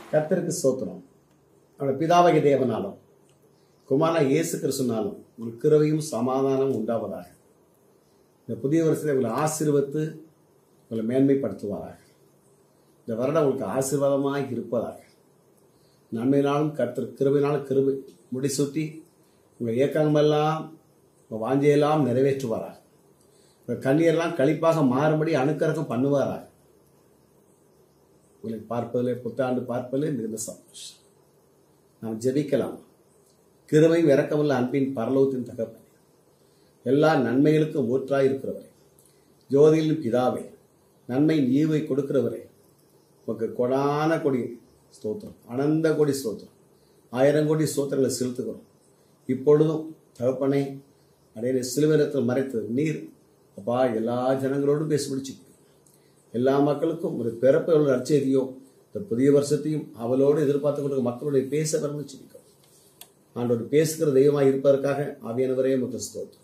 கர்த்தருக்கு சோத்திரம் அவருடைய பிதாவகி தேவனாலும் குமாரா இயேசு கிறிஸ்துனாலும் உங்களுக்கு கிருபையும் சமாதானம் உண்டாவதாக இந்த புதிய வருஷத்தை உங்களை ஆசீர்வத்து உங்களை மேன்மைப்படுத்துவாராக இந்த வருடம் உங்களுக்கு ஆசீர்வாதமாக இருப்பதாக நன்மையினாலும் கர்த்தர் கிருபையினாலும் கிருபை முடிசூட்டி உங்கள் இயக்கங்களெல்லாம் உங்கள் வாஞ்சையெல்லாம் நிறைவேற்றுவாராக உங்கள் கண்ணீரெல்லாம் கழிப்பாக மாறும்படி அனுக்கரகம் பண்ணுவாராக உங்களை பார்ப்பதிலே புத்தாண்டு பார்ப்பதிலே மிகுந்த சந்தோஷம் நாம் ஜெபிக்கலாம் கிருபையும் இறக்கமுள்ள அன்பின் பரலோகத்தின் தகப்பனே எல்லா நன்மைகளுக்கும் ஊற்றாய் இருக்கிறவரே ஜோதியிலும் பிதாவே நன்மை ஈவை கொடுக்கிறவரே உமக்கு கொடான கொடி ஸ்தோத்திரம் அனந்த கொடி ஸ்தோத்திரம் ஆயிரம் கோடி ஸ்தோத்திரங்களை செலுத்துகிறோம் இப்பொழுதும் தகப்பனை அடைய சிலுவரத்தில் மறைத்து நீர் அப்பா எல்லா ஜனங்களோடும் பேசி முடிச்சு எல்லா மக்களுக்கும் ஒரு பிறப்பு உள்ள நற்செய்தியோ இந்த புதிய வருஷத்தையும் அவளோடு எதிர்பார்த்து கொண்டு மக்களுடைய பேச வரணும்னு சொல்லிக்கிறோம் ஆண்டோடு பேசுகிற தெய்வமாக இருப்பதற்காக ஆவியானவரே மற்றும் ஸ்தோத்திரம்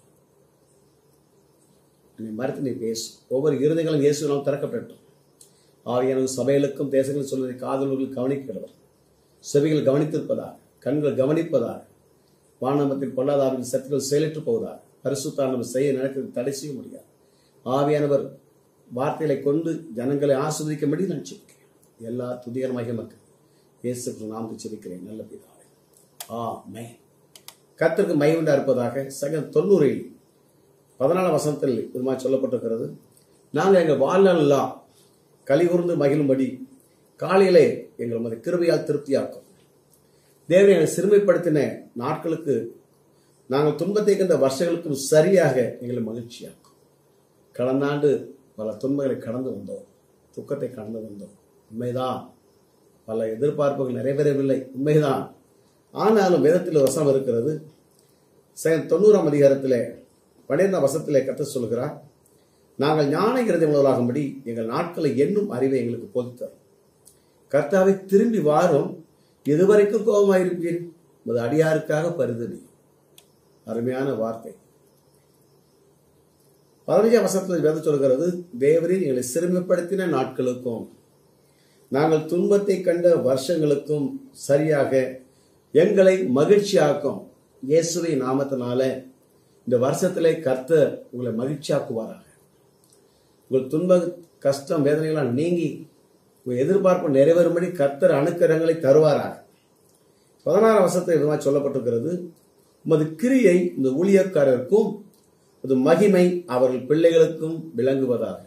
நீ மறுத்து நீ பேசு ஒவ்வொரு இருதைகளும் இயேசுவினால் திறக்கப்பட்டோம் ஆவியான சபைகளுக்கும் தேசங்களும் சொல்வதை காதலர்கள் கவனிக்கிறவர் செவிகள் கவனித்திருப்பதாக கண்கள் கவனிப்பதாக வானமத்தில் பொல்லாதாவின் சத்துக்கள் செயலற்று போவதாக பரிசுத்தானவர் செய்ய நடக்கிறது தடை செய்ய முடியாது ஆவியானவர் வார்த்தைகளை கொண்டு ஜனங்களை ஆஸ்வதிக்கும்படி நான் செபிக்கிறேன் எல்லா துதிகரமாக மக்கள் இயேசு நாம் செபிக்கிறேன் நல்ல பிதாவே ஆ மே கத்திற்கு மைவுண்டா இருப்பதாக சக தொண்ணூறில் பதினாலாம் வசனத்தில் இதுமாதிரி சொல்லப்பட்டிருக்கிறது நாங்கள் எங்கள் வாழ்நாளெல்லாம் கலிகூர்ந்து மகிழும்படி காலையிலே எங்கள் மது கிருபையால் திருப்தியாக்கும் தேவனை எங்களை சிறுமைப்படுத்தின நாட்களுக்கு நாங்கள் துன்பத்தை கண்ட வருஷங்களுக்கும் சரியாக எங்களை மகிழ்ச்சியாக்கும் கடந்த ஆண்டு பல துன்பங்களை கடந்து வந்தோம் துக்கத்தை கடந்து வந்தோம் உண்மைதான் பல எதிர்பார்ப்புகள் நிறைவேறவில்லை உண்மைதான் ஆனாலும் வேதத்தில் வசனம் இருக்கிறது செகண்ட் தொண்ணூறாம் அதிகாரத்திலே பன்னிரெண்டாம் வசத்திலே கத்த சொல்கிறார் நாங்கள் ஞான இறுதி உணர்வாகும்படி எங்கள் நாட்களை என்னும் அறிவை எங்களுக்கு போதித்தார் கர்த்தாவை திரும்பி வாரும் இதுவரைக்கும் கோபமாயிருப்பீர் உமது அடியாருக்காக பரிதவி அருமையான வார்த்தை பதினஞ்சாம் வசத்தில் வேதம் சொல்கிறது தேவரின் எங்களை சிறுமைப்படுத்தின நாட்களுக்கும் நாங்கள் துன்பத்தை கண்ட வருஷங்களுக்கும் சரியாக எங்களை மகிழ்ச்சியாக்கும் இயேசுவை நாமத்தினால இந்த வருஷத்திலே கர்த்தர் உங்களை மகிழ்ச்சியாக்குவாராக உங்கள் துன்ப கஷ்டம் வேதனைகளால் நீங்கி உங்கள் எதிர்பார்ப்பு நிறைவேறும்படி கர்த்தர் அணுக்கரங்களை தருவாராக பதினாறாம் வருஷத்தில் விதமாக சொல்லப்பட்டிருக்கிறது உமது கிரியை இந்த ஊழியக்காரருக்கும் உமது மகிமை அவர்கள் பிள்ளைகளுக்கும் விளங்குவதாக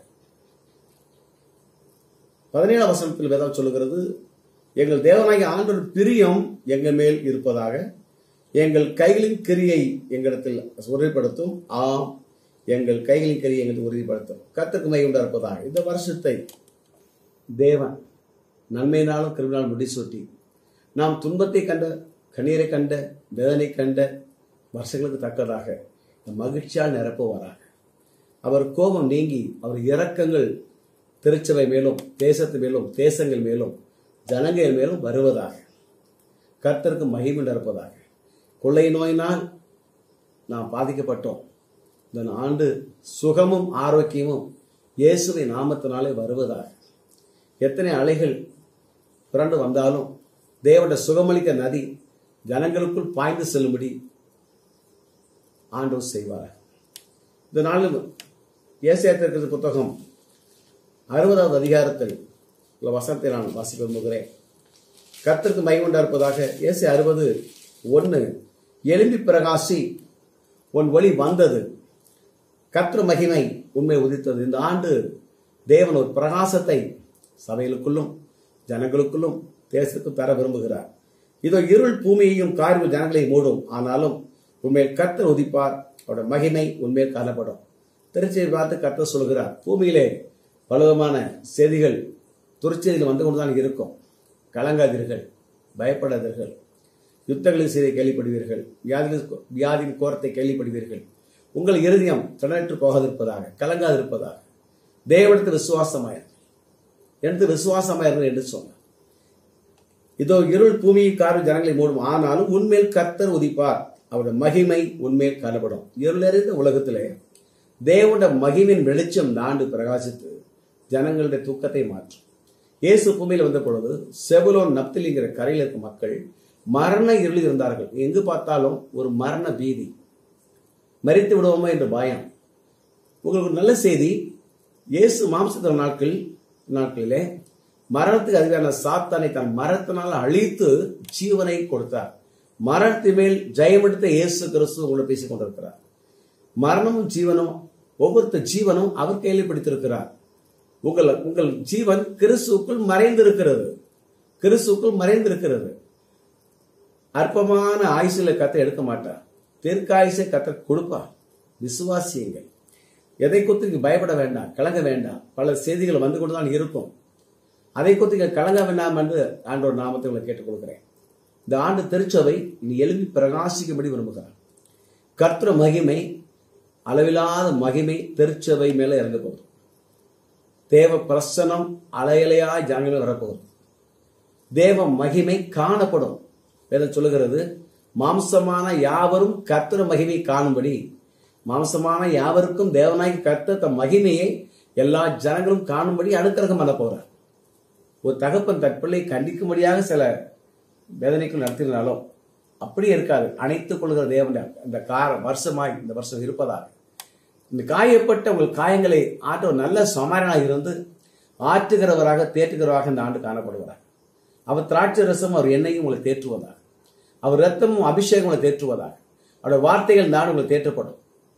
பதினேழாம் வசனத்தில் வேதம் சொல்லுகிறது எங்கள் தேவனாகிய ஆண்டோர் பிரியம் எங்கள் மேல் இருப்பதாக எங்கள் கைகளின் கிரியை எங்களிடத்தில் உறுதிப்படுத்தும் ஆம் எங்கள் கைகளின் கிரியை எங்களுக்கு உறுதிப்படுத்தும் கத்துக்கு மை உண்டா இருப்பதாக இந்த வருஷத்தை தேவன் நன்மையினாலும் கிருமினால் முடிசூட்டி நாம் துன்பத்தை கண்ட கண்ணீரை கண்ட வேதனை கண்ட வருஷங்களுக்கு தக்கதாக மகிழ்ச்சியால் நிரப்புவாராக அவர் கோபம் நீங்கி அவர் இரக்கங்கள் திருச்சபை மேலும் தேசத்து மேலும் தேசங்கள் மேலும் ஜனங்கள் மேலும் வருவதாக கர்த்தருக்கு மகிமை நிரப்பதாக கொள்ளை நோயினால் நாம் பாதிக்கப்பட்டோம் இந்த ஆண்டு சுகமும் ஆரோக்கியமும் இயேசுவை நாமத்தினாலே வருவதாக எத்தனை அலைகள் புரண்டு வந்தாலும் தேவனுடைய சுகமளிக்க நதி ஜனங்களுக்குள் பாய்ந்து செல்லும்படி ஆண்டவர் செய்வார் இந்த நாளில் ஏசியாத்திற்கு புத்தகம் அறுபதாவது அதிகாரத்தில் உள்ள வசனத்தை நான் வாசிக்க விரும்புகிறேன் கர்த்தருக்கு மைகுண்டா இருப்பதாக ஏசி அறுபது ஒன்று எலும்பி பிரகாசி உன் ஒளி வந்தது கர்த்தர் மகிமை உண்மை உதித்தது இந்த ஆண்டு தேவன் ஒரு பிரகாசத்தை சபைகளுக்குள்ளும் ஜனங்களுக்குள்ளும் தேசத்துக்கும் தர விரும்புகிறார் இதோ இருள் பூமியையும் காரிவு ஜனங்களை மூடும் ஆனாலும் உண்மையில் கர்த்தர் உதிப்பார் அவருடைய மகிமை உண்மையில் காணப்படும் திருச்சியை பார்த்து கர்த்தர் சொல்கிறார் பூமியிலே பலவிதமான செய்திகள் துருச்செய்திகள் வந்து கொண்டுதான் இருக்கும் கலங்காதீர்கள் பயப்படாதீர்கள் யுத்தங்களின் செய்தியை கேள்விப்படுவீர்கள் வியாதியின் வியாதியின் கோரத்தை கேள்விப்படுவீர்கள் உங்கள் இருதயம் திணற்று போகாதிருப்பதாக கலங்காதிருப்பதாக தேவனத்து விசுவாசமாயிருங்கள் என்று விசுவாசமாயிருங்கள் என்று சொன்னார் இதோ இருள் பூமியை காரும் ஜனங்களை மூடும் ஆனாலும் உண்மையில் கர்த்தர் உதிப்பார் அவருடைய மகிமை உண்மையில் காணப்படும் இருளறிந்த உலகத்திலே தேவனுடைய மகிமின் வெளிச்சம் நாண்டு பிரகாசித்து ஜனங்களுடைய தூக்கத்தை மாற்றும் இயேசு பூமியில் வந்த பொழுது செபுலோன் நப்தலிங்கிற கரையில் இருக்க மக்கள் மரண இருளில் இருந்தார்கள் எங்கு பார்த்தாலும் ஒரு மரண பீதி மறித்து விடுவோமோ என்ற பயம் உங்களுக்கு ஒரு நல்ல செய்தி இயேசு மாம்சத்திர நாட்கள் நாட்களிலே மரணத்துக்கு அதிகான சாத்தானை தன் மரத்தினால் அழித்து ஜீவனை கொடுத்தார் மரணத்தின் மேல் ஜெயமெடுத்த இயேசு கிறிஸ்து உங்களை பேசிக் கொண்டிருக்கிறார் மரணமும் ஜீவனும் ஒவ்வொருத்த ஜீவனும் அவர் கையில் பிடித்திருக்கிறார் உங்கள் உங்கள் ஜீவன் கிறிஸ்துக்குள் மறைந்திருக்கிறது கிறிஸ்துக்குள் மறைந்திருக்கிறது அற்பமான ஆயுசில கத்தை எடுக்க மாட்டார் தெற்காயுசை கத்த கொடுப்பார் விசுவாசியுங்கள் எதை குறித்து நீங்க பயப்பட வேண்டாம் கலங்க வேண்டாம் பல செய்திகள் வந்து கொண்டு தான் இருக்கும் அதை குறித்து நீங்க கலங்க வேண்டாம் என்று ஆண்டோர் நாமத்தை உங்களை கேட்டுக் கொடுக்கிறேன் இந்த ஆண்டு திருச்சபை இனி எழுப்பி பிரகாசிக்கும்படி விரும்புகிறார் கர்த்தர் மகிமை அளவில்லாத மகிமை திருச்சபை மேல இறங்க போகுது தேவ பிரசனம் அலையலையாய் ஜனங்கள் வரப்போகுது தேவ மகிமை காணப்படும் வேதம் சொல்லுகிறது மாம்சமான யாவரும் கர்த்தர் மகிமை காணும்படி மாம்சமான யாவருக்கும் தேவனாகி கர்த்தர் தம் மகிமையை எல்லா ஜனங்களும் காணும்படி அனுக்கிரகம் பண்ண போறார் ஒரு தகப்பன் தன் பிள்ளை கண்டிக்கும்படியாக சில வேதனைக்குள் நடத்தினாலும் அப்படியே இருக்காது அணைத்துக் கொள்கிற தேவன் இந்த கார வருஷமாய் இந்த வருஷம் இருப்பதாக இந்த காயப்பட்ட உங்கள் காயங்களை ஆற்ற ஒரு நல்ல சமாரனாக இருந்து ஆற்றுகிறவராக தேற்றுகிறவராக இந்த ஆண்டு காணப்படுகிறார் அவர் திராட்சை ரசம் அவர் எண்ணெயும் உங்களை தேற்றுவதாக அவர் ரத்தமும் அபிஷேகம் உங்களை தேற்றுவதாக அவருடைய வார்த்தைகள் இந்த ஆண்டு உங்களை தேற்றப்படும்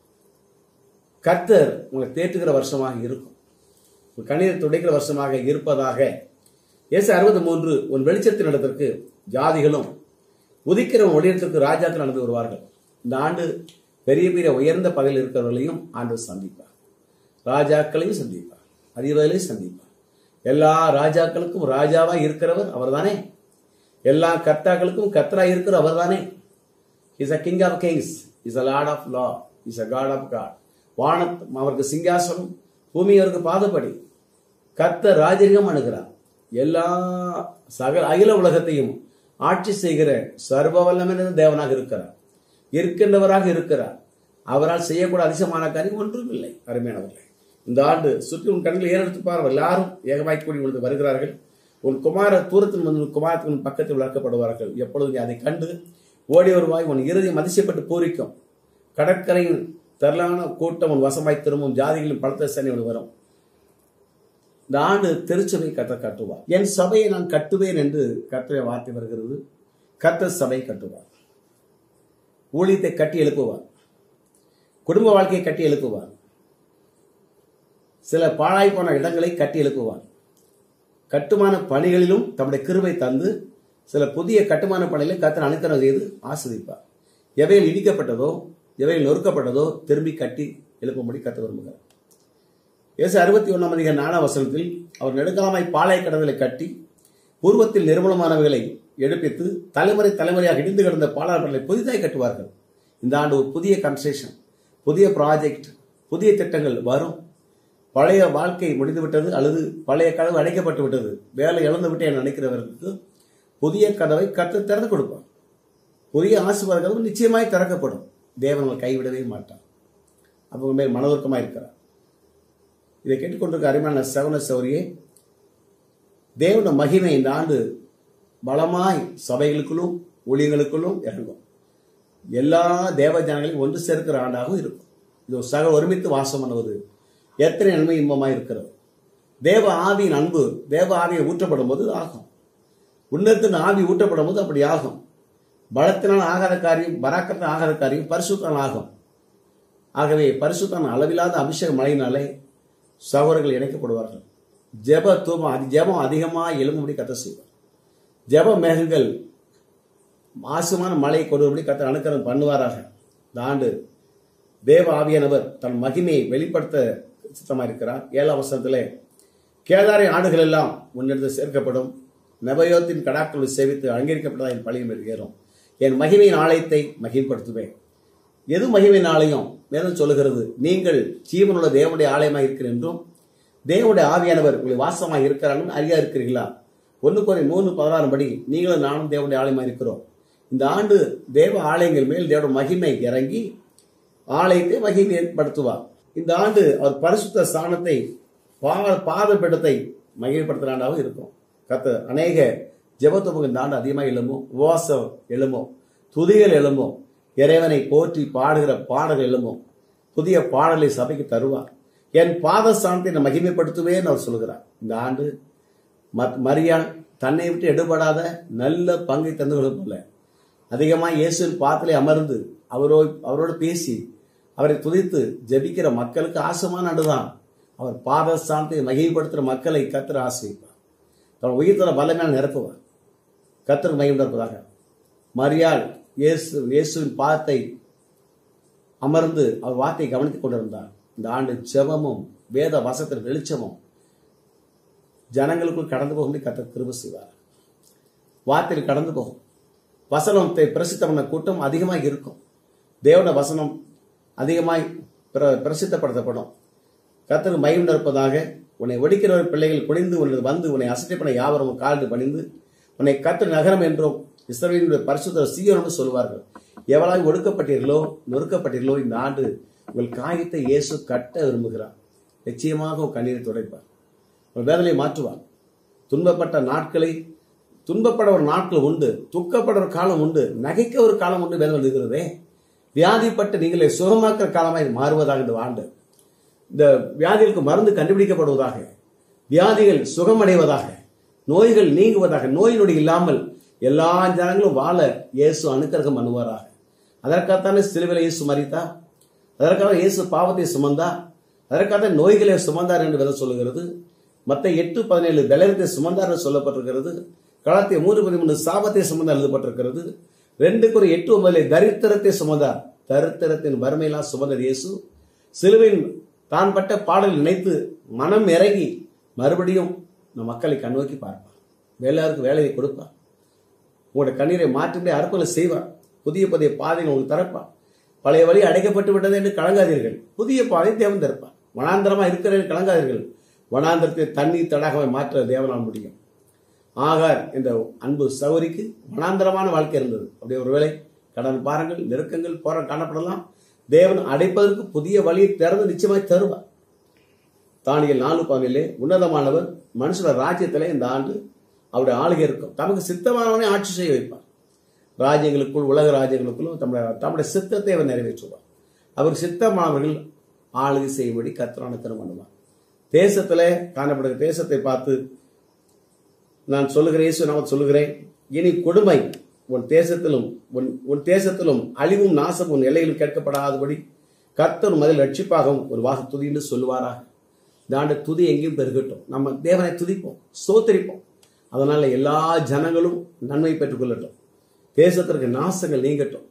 கர்த்தர் உங்களை தேற்றுகிற வருஷமாக இருக்கும் உங்கள் கண்ணீரை துடைக்கிற வருஷமாக இருப்பதாக இயேசு அறுபத்தி மூன்று உன் வெளிச்சத்தின் இடத்திற்கு ஜாதிகளும் உதிக்கிற ஒளியத்திற்கு ராஜாக்கள் நடந்து வருவார்கள் இந்த ஆண்டு பெரிய பெரிய உயர்ந்த பதவியில் இருக்கிறவர்களையும் ஆண்டு சந்திப்பார் ராஜாக்களையும் சந்திப்பார் அதிபர்களையும் சந்திப்பார் எல்லா ராஜாக்களுக்கும் ராஜாவா இருக்கிறவர் அவர்தானே எல்லா கர்த்தாக்களுக்கும் கர்த்தரா இருக்கிற அவர்தானே is a king of kings is a lord of லா is a God of God வானம் அவருக்கு சிங்காசனம் பூமி அவருக்கு பாதப்படி கர்த்தர் ராஜரிகம் அணுகிறார் எல்லா சக அகில உலகத்தையும் ஆட்சி செய்கிற சர்வ வல்லமையான தேவனாக இருக்கிறார் இருக்கின்றவராக இருக்கிறார் அவரால் செய்யக்கூட அதிசயமான காரியம் ஒன்றும் இல்லை அருமையானவர்களே இந்த ஆண்டு சுற்றி உன் கண்கள் ஏறெடுத்து பார் எல்லாரும் ஏகமாய் கூடி உங்களுக்கு வருகிறார்கள் உன் குமார தூரத்தில் வந்து உன் குமாரத்தின் பக்கத்தில் வளர்க்கப்படுவார்கள் எப்பொழுது நீ அதை கண்டு ஓடி வருவாய் உன் இறுதியும் அதிசயப்பட்டு பூரிக்கும் கடற்கரையின் திரளான கூட்டம் உன் வசமாய் திரும்பும் ஜாதிகளின் பலத்த சேனை உனக்கு வரும் இந்த ஆண்டு திருச்சபை கத்த கட்டுவார் என் சபையை நான் கட்டுவேன் என்று கர்த்தரை வார்த்தை வருகிறது கத்த சபை கட்டுவார் ஊழியத்தை கட்டி எழுப்புவார் குடும்ப வாழ்க்கையை கட்டி எழுப்புவார் சில பாழாய் போன இடங்களை கட்டி எழுப்புவார் கட்டுமான பணிகளிலும் தம்முடைய கிருபை தந்து சில புதிய கட்டுமான பணிகளை கத்தன் அனுத்தரம் செய்து ஆஸ்வதிப்பார் எவையில் இடிக்கப்பட்டதோ எவையில் நொறுக்கப்பட்டதோ திரும்பி கட்டி எழுப்பும்படி கத்த விரும்புகிறார் இயேசு அறுபத்தி ஒன்றாம் அதிக நாலாம் வசனத்தில் அவர் நெடுங்காலமாய் பாலை கடவுளை கட்டி பூர்வத்தில் நிர்மூலமானவைகளை எடுப்பித்து தலைமுறை தலைமுறையாக இடிந்து கிடந்த பாலாளர்களை புதிதாய் கட்டுவார்கள் இந்த ஆண்டு ஒரு புதிய கன்ஸ்ட்ரக்ஷன் புதிய ப்ராஜெக்ட் புதிய திட்டங்கள் வரும் பழைய வாழ்க்கை முடிந்துவிட்டது அல்லது பழைய கதவு அடைக்கப்பட்டு விட்டது வேலை இழந்து விட்டேன் நினைக்கிறவர்களுக்கு புதிய கதவை கற்று திறந்து கொடுப்பார் புதிய ஆசீர்வாத கதவு நிச்சயமாய் திறக்கப்படும் தேவன் கைவிடவே மாட்டார் அவங்க மேல் மனதுருக்கமாக இருக்கிறார் இதை கேட்டுக்கொண்டிருக்க அருமையான சவன சௌரியே தேவன மகிமை இந்த ஆண்டு பலமாய் சபைகளுக்குள்ளும் ஊழியர்களுக்குள்ளும் இறங்கும் எல்லா தேவ ஜனங்களையும் ஒன்று சேர்க்கிற ஆண்டாகவும் இருக்கும் இது ஒரு சக ஒருமித்து வாசம் பண்ணுவது எத்தனை நன்மை இன்பமாய் இருக்கிறது தேவ ஆவியின் அன்பு தேவ ஆவியை ஊற்றப்படும் போது ஆகும் உன்னத்தின் ஆவி ஊற்றப்படும் போது அப்படி ஆகும் பலத்தினால் ஆகாத காரியம் பராக்கத்தினால் ஆகாத காரியம் பரிசுத்தனால் ஆகும் ஆகவே பரிசுத்தன் அளவில்லாத அபிஷேக மழையினாலே சகோதரர்கள் இணைக்கப்படுவார்கள் ஜெப தூபம் அதி ஜெபம் அதிகமாக எழும்பும்படி கத்த செய்வார் ஜெப மேகங்கள் மாசுமான மழையை கொடுபடி கத்த அனுக்கரம் பண்ணுவாராக இந்த ஆண்டு தேவ ஆவியானவர் தன் மகிமையை வெளிப்படுத்த சித்தமாக இருக்கிறார் ஏழாம் வருஷத்திலே கேதாரி ஆடுகள் எல்லாம் முன்னெடுத்து சேர்க்கப்படும் நபயோத்தின் கடாக்களை சேவித்து அங்கீகரிக்கப்பட்டதா என் பழியும் ஏறும் என் மகிமையின் ஆலயத்தை மகிமைப்படுத்துவேன் எது மகிமையின் ஆலயம் வேதம் சொல்லுகிறது நீங்கள் ஜீவனுள்ள தேவனுடைய ஆலயமாக இருக்கிற என்றும் தேவனுடைய ஆவியானவர் உங்களை வாசமாக இருக்கிறார்கள் அறியா இருக்கிறீர்களா ஒன்று குறை மூணு பதினாறு படி நீங்களும் நானும் தேவனுடைய ஆலயமாக இருக்கிறோம் இந்த ஆண்டு தேவ ஆலயங்கள் மேல் தேவனுடைய மகிமை இறங்கி ஆலயத்தை மகிமை ஏற்படுத்துவார் இந்த ஆண்டு அவர் பரிசுத்த ஸ்தானத்தை பா பாதபீடத்தை மகிழ்ப்படுத்துகிற ஆண்டாகவும் இருக்கும் கத்த அநேக ஜெபத்துவங்க இந்த ஆண்டு அதிகமாக எழும்பும் உபவாசம் எழும்பும் துதிகள் எழும்பும் இறைவனை போற்றி பாடுகிற பாடல்கள் எழும்பும் புதிய பாடலை சபைக்கு தருவார் என் பாதஸ்தானத்தை நான் மகிமைப்படுத்துவேன்னு அவர் சொல்கிறார் இந்த ஆண்டு மத்- மரியாள் தன்னை விட்டு எடுபடாத நல்ல பங்கை தந்து போல அதிகமாக இயேசுவின் பாத்திலே அமர்ந்து அவரோ அவரோடு பேசி அவரை துதித்து ஜெபிக்கிற மக்களுக்கு ஆசமான நடுதான் அவர் பாதஸ்தானத்தை மகிமைப்படுத்துகிற மக்களை கத்திர ஆசிரிப்பார் அவர் உயிர்த்தர வல்லமையான நிரப்புவார் கத்தர் மகிமை இருப்பதாக மரியாள் இயேசு இயேசுவின் பாதத்தை அமர்ந்து அவர் வார்த்தையை கவனித்துக் கொண்டிருந்தார் இந்த ஆண்டு ஜெபமும் வேத வசத்தின் வெளிச்சமும் ஜனங்களுக்குள் கடந்து போகும்படி கத்தர் கிருப செய்வார் வார்த்தையில் கடந்து போகும் வசனத்தை பிரசித்த பண்ண கூட்டம் அதிகமாக இருக்கும் தேவன வசனம் அதிகமாய் பிர பிரசித்தப்படுத்தப்படும் கத்தர் மயம் இருப்பதாக உன்னை ஒடிக்கிற பிள்ளைகள் குடிந்து உனது வந்து உன்னை அசட்டை பண்ண யாவரும் காலிட்டு பணிந்து உன்னை கத்தர் நகரம் என்றும் இஸ்ரவேலினுடைய பரிசுத்த சீயோன் என்று சொல்வார்கள் எவ்வளவு ஒடுக்கப்பட்டீர்களோ நொறுக்கப்பட்டீர்களோ இந்த ஆண்டு உங்கள் காயத்தை இயேசு கட்ட விரும்புகிறார் நிச்சயமாக உன் கண்ணீரை துடைப்பார் உங்கள் வேதனை மாற்றுவார் துன்பப்பட்ட நாட்களை துன்பப்பட ஒரு நாட்கள் உண்டு துக்கப்பட ஒரு காலம் உண்டு நகைக்க ஒரு காலம் உண்டு வேதம் இருக்கிறதே வியாதிப்பட்டு நீங்களே சுகமாக்குற காலமாய் மாறுவதாக இந்த ஆண்டு இந்த வியாதிகளுக்கு மருந்து கண்டுபிடிக்கப்படுவதாக வியாதிகள் சுகமடைவதாக நோய்கள் நீங்குவதாக நோய் நொடி இல்லாமல் எல்லா ஜனங்களும் வாழ இயேசு அனுக்கிரகம் பண்ணுவாராக அதற்காகத்தானே சிலுவையில் இயேசு மறித்தா அதற்காக இயேசு பாவத்தை சுமந்தா அதற்காக நோய்களை சுமந்தார் என்று வேதம் சொல்லுகிறது மத்த எட்டு பதினேழு பலரத்தை சுமந்தார் என்று சொல்லப்பட்டிருக்கிறது களத்தை மூன்று பதிமூணு சாபத்தை சுமந்தார் எழுதப்பட்டிருக்கிறது ரெண்டுக்கு ஒரு எட்டு ஒன்பதிலே தரித்திரத்தை சுமந்தார் தரித்திரத்தின் வறுமையெல்லாம் சுமந்தர் இயேசு சிலுவையின் தான் பட்ட பாடல் நினைத்து மனம் இறங்கி மறுபடியும் நம் மக்களை கண்ணோக்கி பார்ப்பார் வேலையாருக்கு வேலையை கொடுப்பார் உங்களுடைய கண்ணீரை மாற்றிவிட அற்புதங்களை செய்வார் புதிய புதிய பாதைகள் உங்களுக்கு தரப்பார் பழைய வழி அடைக்கப்பட்டு விட்டது என்று கலங்காதீர்கள் புதிய பாதை தேவன் திறப்பார் வனாந்தரமா இருக்கிற கலங்காதீர்கள் வனாந்தரத்தை தண்ணீர் தடாகமாய் மாற்ற தேவனால் முடியும் ஆகார் என்ற அன்பு சௌரிக்கு வனாந்தரமான வாழ்க்கை இருந்தது அப்படி ஒருவேளை கடன் பாருங்கள் நெருக்கங்கள் போற காணப்படலாம் தேவன் அடைப்பதற்கு புதிய வழியை திறந்து நிச்சயமாய் தருவார் தானியல் நாலு பதினிலே உன்னதமானவர் மனுஷன ராஜ்யத்திலே இந்த ஆண்டு அவருடைய ஆளுகை இருக்கும் தமக்கு சித்தமானவனே ஆட்சி செய்ய வைப்பார் ராஜ்யங்களுக்குள் உலக ராஜ்யங்களுக்குள்ளும் தம்முடைய தம்முடைய சித்தத்தை அவர் நிறைவேற்றுவார் அவர் சித்தமானவர்கள் ஆளுகை செய்யும்படி கத்திரான தினம் பண்ணுவார் தேசத்திலே காணப்படுகிற தேசத்தை பார்த்து நான் சொல்லுகிறேன் இயேசு நான் சொல்லுகிறேன் இனி கொடுமை உன் தேசத்திலும் உன் உன் தேசத்திலும் அழிவும் நாசமும் உன் எல்லையிலும் கேட்கப்படாதபடி கர்த்தர் மதில் ரட்சிப்பாகவும் ஒரு வாச துதி என்று சொல்லுவாராக இந்த ஆண்டு துதி எங்கேயும் பெருகட்டும் நம்ம தேவனை துதிப்போம் சோத்தரிப்போம் அதனால எல்லா ஜனங்களும் நன்மை பெற்றுக் கொள்ளட்டும் தேசத்திற்கு நாசங்கள் நீங்கட்டும்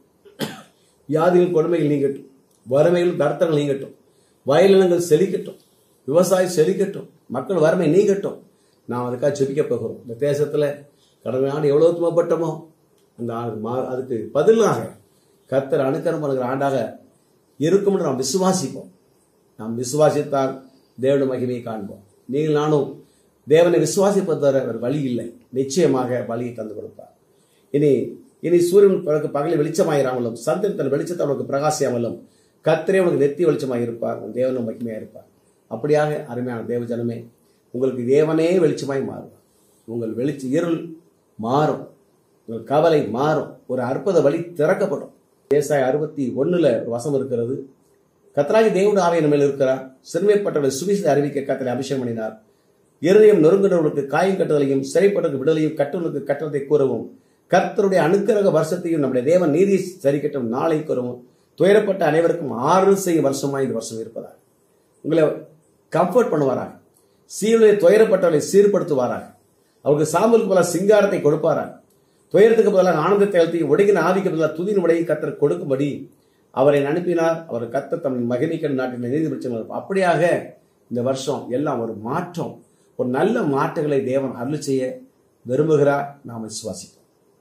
வியாதிகள் கொடுமைகள் நீங்கட்டும் வறுமைகள் தர்த்தங்கள் நீங்கட்டும் வயலினங்கள் செழிக்கட்டும் விவசாயம் செழிக்கட்டும் மக்கள் வறுமை நீங்கட்டும் நாம் அதுக்காக செபிக்க போகிறோம் இந்த தேசத்தில் கடந்த ஆண்டு எவ்வளோ துன்பப்பட்டோமோ அந்த ஆண்டு மா- அதுக்கு பதிலாக கர்த்தர் அனுக்கரம் பண்ணுகிற ஆண்டாக இருக்கும் என்று நாம் விசுவாசிப்போம் நாம் விசுவாசித்தால் தேவனுடைய மகிமையை காண்போம் நீங்கள் நானும் தேவனை விசுவாசிப்பது தவிர வேறு வழி இல்லை நிச்சயமாக வழியை தந்து கொடுப்பார் இனி இனி சூரியன் பிறகு பகலில் வெளிச்சமாயிராமலும் சந்திரன் தன் வெளிச்சத்தை அவனுக்கு பிரகாசியாமலும் கத்திரே உனக்கு நெத்தி வெளிச்சமாக இருப்பார் உன் தேவனும் மகிமையாக இருப்பார் அப்படியாக அருமையான தேவ ஜனமே உங்களுக்கு தேவனே வெளிச்சமாய் மாறுவார் உங்கள் வெளிச்ச இருள் மாறும் உங்கள் கவலை மாறும் ஒரு அற்புத வழி திறக்கப்படும் ஏசாய அறுபத்தி ஒண்ணுல ஒரு வசம் இருக்கிறது கத்தராகி தேவனுடைய ஆவியின் மேல் இருக்கிறார் சிறுமைப்பட்டவர்களை சுவிசை அறிவிக்க கத்தரை அபிஷேகம் பண்ணினார் இருதயம் நொறுங்குகிறவர்களுக்கு காயம் கட்டுதலையும் சிறைப்பட்டவர்களுக்கு விடுதலையும் கட்டுவனுக்கு கட்டுவதை கூறவும் கர்த்தருடைய அனுக்கிரக வருஷத்தையும் நம்முடைய தேவன் நீதி சரிக்கட்டும் நாளை கூறவும் துயரப்பட்ட அனைவருக்கும் ஆறு செய்யும் வருஷமாய் இந்த வருஷம் இருப்பதாக உங்களை கம்ஃபர்ட் பண்ணுவாராக சீருளை துயரப்பட்டவர்களை சீர்படுத்துவாராக அவருக்கு சாம்பலுக்கு பதிலாக சிங்காரத்தை கொடுப்பாராக துயரத்துக்கு பதிலாக ஆனந்தத்தை அழுத்தி ஒடுங்கின ஆதிக்கு பதிலாக துதின் உடையை கத்தர் கொடுக்கும்படி அவரை அனுப்பினார் அவர் கத்த தம் மகிழ்ச்சிக்கன் நாட்டின் நீதிபட்சம் அப்படியாக இந்த வருஷம் எல்லாம் ஒரு மாற்றம் ஒரு நல்ல மாற்றங்களை தேவன் அருள் செய்ய விரும்புகிறார் நாம் விசுவாசிப்போம்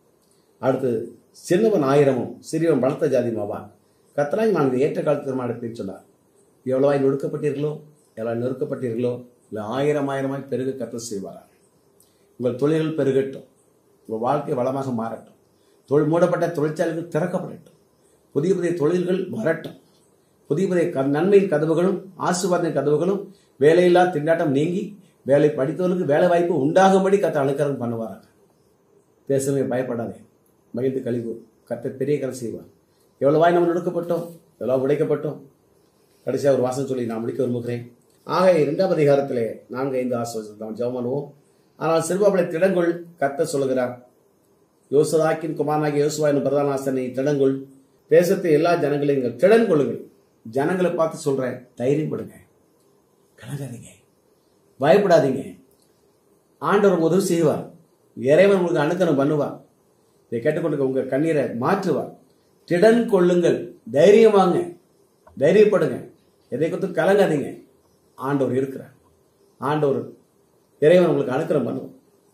அடுத்து சின்னவன் ஆயிரமும் சிறியவன் பலத்த ஜாதியுமாவான் கத்தராய் நான் இந்த ஏற்ற காலத்து திருமணத்தில் சொன்னார் எவ்வளவாய் நொடுக்கப்பட்டீர்களோ எவ்வளவு நொறுக்கப்பட்டீர்களோ இல்லை ஆயிரம் ஆயிரமாய் பெருக கத்த செய்வாரா உங்கள் தொழில்கள் பெருகட்டும் உங்கள் வாழ்க்கை வளமாக மாறட்டும் தொழில் மூடப்பட்ட தொழிற்சாலைகள் திறக்கப்படட்டும் புதிய புதிய தொழில்கள் வரட்டும் புதிய புதிய க- நன்மையின் கதவுகளும் ஆசீர்வாதத்தின் கதவுகளும் வேலையில்லா திண்டாட்டம் நீங்கி வேலை படித்தவர்களுக்கு வேலை வாய்ப்பு உண்டாகும்படி கத்த அனுக்கரம் பண்ணுவாராங்க தேசமே பயப்படாதே மகிழ்ந்து கழிவு கத்த பெரிய கரை செய்வார் எவ்வளவாய் நம்ம நொடுக்கப்பட்டோம் எவ்வளவு உடைக்கப்பட்டோம் கடைசியாக ஒரு வாசம் சொல்லி நான் முடிக்க விரும்புகிறேன் ஆக இரண்டாம் அதிகாரத்திலே நான்கு ஐந்து ஆசிரியர் நாம் ஜெபம் பண்ணுவோம் ஆனால் சிறுபாபலை திடங்குள் கத்த சொல்லுகிறார் யோசதாக்கின் குமாரனாகிய யோசுவா என்னும் பிரதான ஆசனை திடங்குள் தேசத்தை எல்லா ஜனங்களையும் நீங்கள் திடன் கொள்ளுங்கள் ஜனங்களை பார்த்து சொல்றேன் தைரியம் படுங்க கலங்காதீங்க பயப்படாதீங்க ஆண்டவர் உதவி செய்வார் இறைவன் உங்களுக்கு அனுக்கணும் பண்ணுவார் இதை கேட்டுக்கொண்டு உங்க கண்ணீரை மாற்றுவார் திடன் கொள்ளுங்கள் தைரியமாங்க தைரியப்படுங்க எதை குறித்து கலங்காதீங்க ஆண்டவர் இருக்கிறார் ஆண்டவர் இறைவன் உங்களுக்கு அனுக்கிரம் பண்ணுவோம்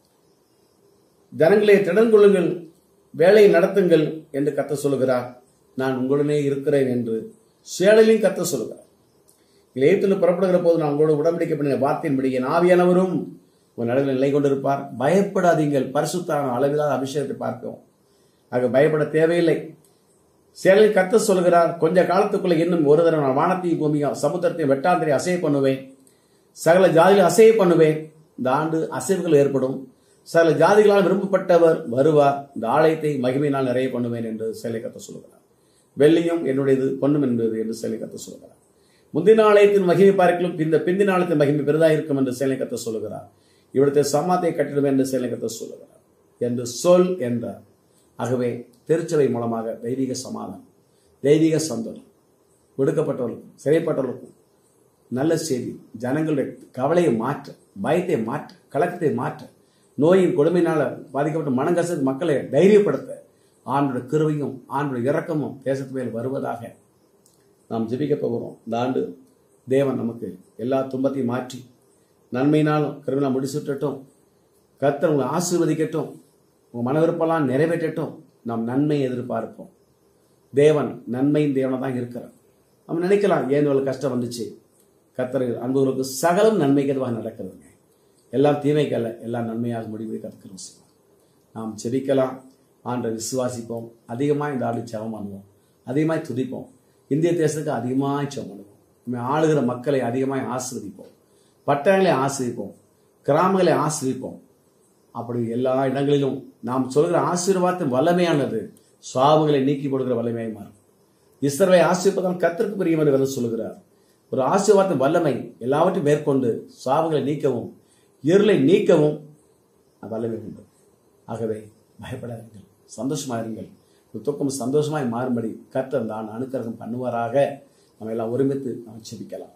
ஜனங்களை திடன் கொள்ளுங்கள் வேலையை நடத்துங்கள் என்று கத்த சொல்லுகிறார் நான் உங்களுடனே இருக்கிறேன் என்று சேலையிலும் கத்த சொல்லுகிறார் இளையத்தில் புறப்படுகிற போது நான் உங்களோட உடன்படிக்கை பண்ணின வார்த்தையின்படி என் ஆவியானவரும் உன் நடுவில் நிலை கொண்டிருப்பார் பயப்படாதீங்கள் பரிசுத்தான அளவில்லாத அபிஷேகத்தை பார்ப்போம் ஆக பயப்பட தேவையில்லை சேலையில் கத்த சொல்கிறார் கொஞ்ச காலத்துக்குள்ள இன்னும் ஒரு தடவை நான் வானத்தையும் பூமியும் சமுத்திரத்தையும் வெட்டாந்திரை அசைய பண்ணுவேன் சகல ஜாதிகளை அசைய பண்ணுவேன் இந்த ஆண்டு அசைவுகள் ஏற்படும் சகல ஜாதிகளால் விரும்பப்பட்டவர் வருவார் இந்த ஆலயத்தை மகிமையினால் நிறைய பண்ணுவேன் என்று சேலை கத்த சொல்கிறார் வெள்ளியும் என்னுடையது பொண்ணும் என்பது என்று சேலை கத்த சொல்கிறார் முந்தின ஆலயத்தின் மகிமை பார்க்கலும் இந்த பிந்தின ஆலயத்தின் மகிமை பெரிதாக இருக்கும் என்று சேலை கத்த சொல்லுகிறார் இவிடத்தை சமாத்தை கட்டிடுவேன் என்று சேலை கத்த சொல்லுகிறார் என்று சொல் என்றார் ஆகவே திருச்சபை மூலமாக தெய்வீக சமாதானம் தெய்வீக சந்தோஷம் ஒடுக்கப்பட்டவர்களுக்கும் சிறைப்பட்டவர்களுக்கும் நல்ல செய்தி ஜனங்களுடைய கவலையை மாற்ற பயத்தை மாற்ற கலக்கத்தை மாற்ற நோயின் கொடுமையினால் பாதிக்கப்பட்ட மனங்கசத்து மக்களை தைரியப்படுத்த ஆண்டோட கிருவையும் ஆண்டோட இரக்கமும் தேசத்து மேல் வருவதாக நாம் ஜெபிக்க போகிறோம் இந்த ஆண்டு தேவன் நமக்கு எல்லா துன்பத்தையும் மாற்றி நன்மையினாலும் கருவினால் முடிச்சுட்டட்டும் கர்த்தர் உங்களை ஆசீர்வதிக்கட்டும் உங்கள் மன விருப்பம்லாம் நிறைவேற்றட்டும் நாம் நன்மை எதிர்பார்ப்போம் தேவன் நன்மையின் தேவனை தான் இருக்கிறார் நம்ம நினைக்கலாம் ஏன் இவ்வளவு கஷ்டம் வந்துச்சு கர்த்தர் அன்புகளுக்கு சகலம் நன்மைக்கு எதுவாக நடக்கிறதுங்க எல்லாம் தீமைக்கல்ல எல்லாம் நன்மையாக முடிவு கற்றுக்கிறோம் நாம் செபிக்கலாம் ஆண்டை விசுவாசிப்போம் அதிகமாக இந்த ஆண்டு ஜெபம் பண்ணுவோம் அதிகமாக துதிப்போம் இந்திய தேசத்துக்கு அதிகமாக ஜெபம் பண்ணுவோம் நம்ம ஆளுகிற மக்களை அதிகமாக ஆசிர்வதிப்போம் பட்டணங்களை ஆசிரிப்போம் கிராமங்களை ஆசிரிப்போம் அப்படி எல்லா இடங்களிலும் நாம் சொல்கிற ஆசீர்வாதத்தின் வல்லமையானது சுவாபங்களை நீக்கி போடுகிற வல்லமையாய் மாறும் இஸ்ரவை ஆசீர்வாதம் கத்திற்கு பிரியம் என்று வேதம் சொல்லுகிறார் ஒரு ஆசீர்வாதத்தின் வல்லமை எல்லாவற்றையும் மேற்கொண்டு சுவாபங்களை நீக்கவும் இருளை நீக்கவும் வல்லமை உண்டு ஆகவே பயப்படாதீர்கள் சந்தோஷமா இருங்கள் ஒரு துக்கம் சந்தோஷமாய் மாறும்படி கர்த்தர் தான் அனுக்கிரகம் பண்ணுவாராக நம்ம எல்லாம் ஒருமித்து நாம் செபிக்கலாம்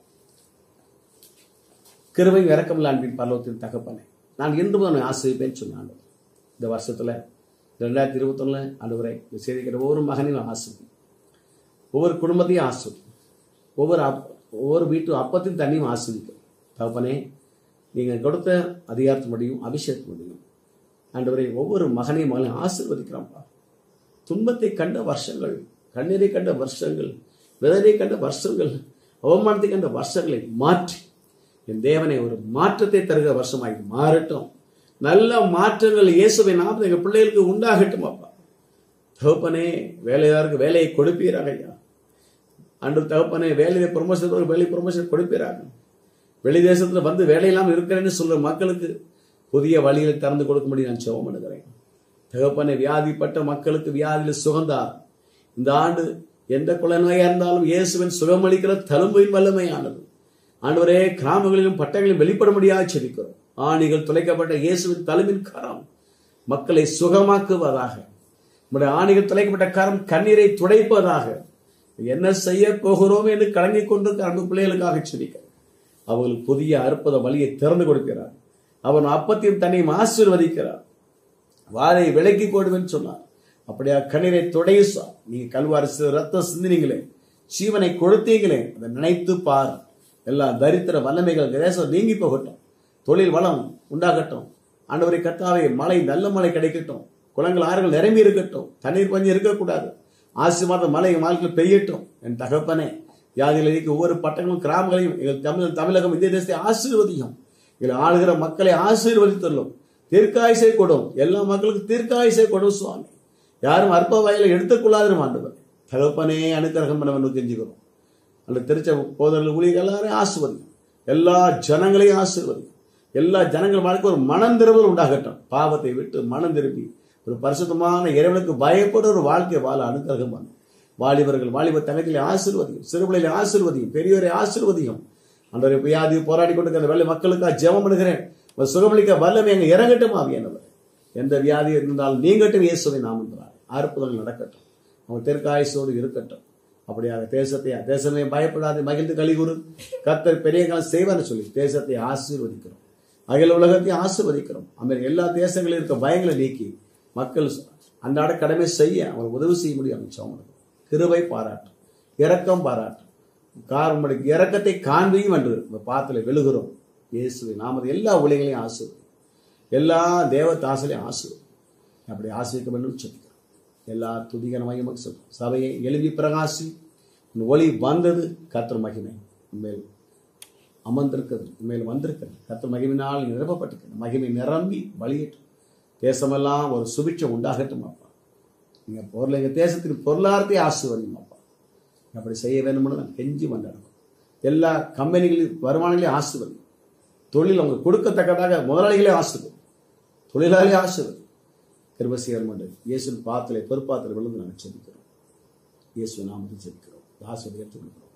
கிருபை இறக்கமில்ல அன்பின் பரலோகத்தின் தகப்பனே நான் இன்று முதல் ஆசிரியப்பேன் சொன்னான் இந்த வருஷத்துல ரெண்டாயிரத்தி இருபத்தொன்னு ஆண்டவரை இந்த செய்தி கேட்ட ஒவ்வொரு மகனையும் ஆசிரி ஒவ்வொரு குடும்பத்தையும் ஆசிரி ஒவ்வொரு அப் ஒவ்வொரு வீட்டு அப்பத்தையும் தண்ணியும் ஆசிரிக்கும் தகப்பனே நீங்கள் கொடுத்த அதிகாரத்து முடியும் அபிஷேகத்து முடியும் ஆண்டவரை ஒவ்வொரு மகனையும் மகளையும் ஆசீர்வதிக்கிறான்ப்பா துன்பத்தை கண்ட வருஷங்கள் கண்ணீரை கண்ட வருஷங்கள் விதனை கண்ட வருஷங்கள் அவமானத்தை கண்ட வருஷங்களை மாற்றி என் தேவனை ஒரு மாற்றத்தை தருகிற வருஷமாய் மாறட்டும் நல்ல மாற்றங்கள் இயேசுவை நாம எங்க பிள்ளைகளுக்கு உண்டாகட்டும் அப்பா தகப்பனே வேலையாருக்கு வேலையை கொடுப்பீராக ஐயா அன்று தகப்பனே வேலையை ப்ரொமோஷன் வேலை ப்ரொமோஷன் கொடுப்பீராக வெளி தேசத்துல வந்து வேலையெல்லாம் இருக்கிறேன்னு சொல்ற மக்களுக்கு புதிய வழிகளை திறந்து கொடுக்கும்படி நான் செவம் பண்ணுகிறேன் தகப்பனை வியாதிப்பட்ட மக்களுக்கு வியாதியில் சுகந்தார் இந்த ஆண்டு எந்த குல நோயா இருந்தாலும் இயேசுவின் சுகமளிக்கிற தழும்பின் வல்லமையானது ஆண்டவரே கிராமங்களிலும் பட்டங்களிலும் வெளிப்படும்படியாக செபிக்கிறோம் ஆணிகள் துளைக்கப்பட்ட இயேசுவின் தலைமின் கரம் மக்களை சுகமாக்குவதாக நம்முடைய ஆணிகள் துளைக்கப்பட்ட கரம் கண்ணீரை துடைப்பதாக என்ன செய்ய போகிறோம் என்று கலங்கிக் கொண்டு அன்பு பிள்ளைகளுக்காக செபிக்கிறோம் அவர்களுக்கு புதிய அற்புத வழியை திறந்து கொடுக்கிறார் அவன் அப்பத்தையும் தன்னையும் ஆசீர்வதிக்கிறார் வாரை விலக்கி போடுவேன்னு சொன்னார் அப்படியா கண்ணீரை துடையுசா நீங்க கல்வாரி ரத்தம் சிந்தினீங்களே சீவனை கொடுத்தீங்களே அதை நினைத்து பார் எல்லா தரித்திர வல்லமைகள் தேசம் நீங்கி போகட்டும் தொழில் வளம் உண்டாகட்டும் ஆண்டவரை கத்தாவே மழை நல்ல மழை கிடைக்கட்டும் குளங்கள் ஆறுகள் நிரம்பி இருக்கட்டும் தண்ணீர் பஞ்சம் இருக்கக்கூடாது ஆசீர்வாத மழை வாழ்க்கையில் பெய்யட்டும் என் தகப்பனே வியாதிகள் இருக்க ஒவ்வொரு பட்டங்களும் கிராமங்களையும் எங்கள் தமிழ் தமிழகம் இந்திய தேசத்தை ஆசீர்வதியும் எங்கள் ஆளுகிற மக்களை ஆசீர்வதித்துள்ளோம் தீர்க்காயுசை கொடும் எல்லா மக்களுக்கும் தீர்க்காயுசை கொடும் சுவாமி யாரும் அற்ப வயலை எடுத்துக்கொள்ளாதிரும் ஆண்டவர் தகப்பனே அனுக்கிரகம் பண்ணவன் தெரிஞ்சுக்கிறோம் அந்த திருச்ச போதர்கள் ஊழியர்கள் எல்லாரையும் ஆசிர்வதியும் எல்லா ஜனங்களையும் ஆசீர்வதியும் எல்லா ஜனங்கள் வாழ்க்கை ஒரு மனம் திரும்பல் உண்டாகட்டும் பாவத்தை விட்டு மனம் திரும்பி ஒரு பரிசுத்தமான இறைவனுக்கு பயப்பட ஒரு வாழ்க்கையை வாழ அனுகிரகம் பண்ணும் வாலிபர்கள் வாலிப தங்கத்திலே ஆசிர்வதியும் சிறுபிள்ளைகளை ஆசிர்வதியும் பெரியோரை ஆசிர்வதியும் அந்த வியாதி போராடி கொண்டிருக்கிற வெள்ளை மக்களுக்காக ஜெபம் பண்ணுகிறேன் ஒரு சுகமளிக்க வல்லமை அங்கே இறங்கட்டும் ஆவியானவர் எந்த வியாதி இருந்தாலும் நீங்கட்டும் இயேசுவை நாம் என்றார் அற்புதங்கள் நடக்கட்டும் அவங்க தெற்காயுசோடு இருக்கட்டும் அப்படியாக தேசத்தை தேசமே பயப்படாது மகிழ்ந்து கழிவுறு கத்தர் பெரிய காலம் செய்வார்னு சொல்லி தேசத்தை ஆசீர்வதிக்கிறோம் அகில உலகத்தை ஆசீர்வதிக்கிறோம் அமெரிக்க எல்லா தேசங்களில் இருக்க பயங்களை நீக்கி மக்கள் அன்றாட கடமை செய்ய அவங்களுக்கு உதவி செய்ய முடியும் அமைச்சவங்களுக்கு கிருபை பாராட்டும் இரக்கம் பாராட்டும் காரணம் இரக்கத்தை காண்பியும் என்று இந்த பாத்தில் வெளுகிறோம் இயேசுவை நாமது எல்லா ஊழியங்களையும் ஆசிர்வதி எல்லா தேவ தாசலையும் ஆசிர்வதி அப்படி ஆசிரிக்க வேண்டும் சொல்லிக்கிறோம் எல்லா துதிகன மகிமக்கு சொல்லும் சபையை எழுதி பிரகாசி உன் ஒளி வந்தது கத்தர் மகிமை உண்மையில் அமர்ந்திருக்கிறது உண்மையில் வந்திருக்கிறது கத்தர் மகிமையினால் நிரப்பப்பட்டிருக்கிறது மகிமை நிரம்பி வழியட்டும் தேசமெல்லாம் ஒரு சுபிட்சம் உண்டாகட்டும் அப்பா நீங்கள் பொருள் எங்கள் தேசத்தின் பொருளாதாரத்தை ஆசிர்வதியும் அப்பா அப்படி செய்ய வேண்டும்னு நான் கெஞ்சி வந்தாடும் எல்லா கம்பெனிகளின் வருமானங்களையும் ஆசிர்வதி தொழில் அவங்க கொடுக்கத்தக்கதாக முதலாளிகளே ஆசிர்வதி தொழிலாளி ஆசிர்வதி கிருபசியர் மண்டல் இயேசு பாத்திரை பொறுப்பாத்திரை விழுந்து நாங்கள் செபிக்கிறோம் இயேசு நாமத்தில் செபிக்கிறோம் ஆசிரியர் கொடுக்கிறோம்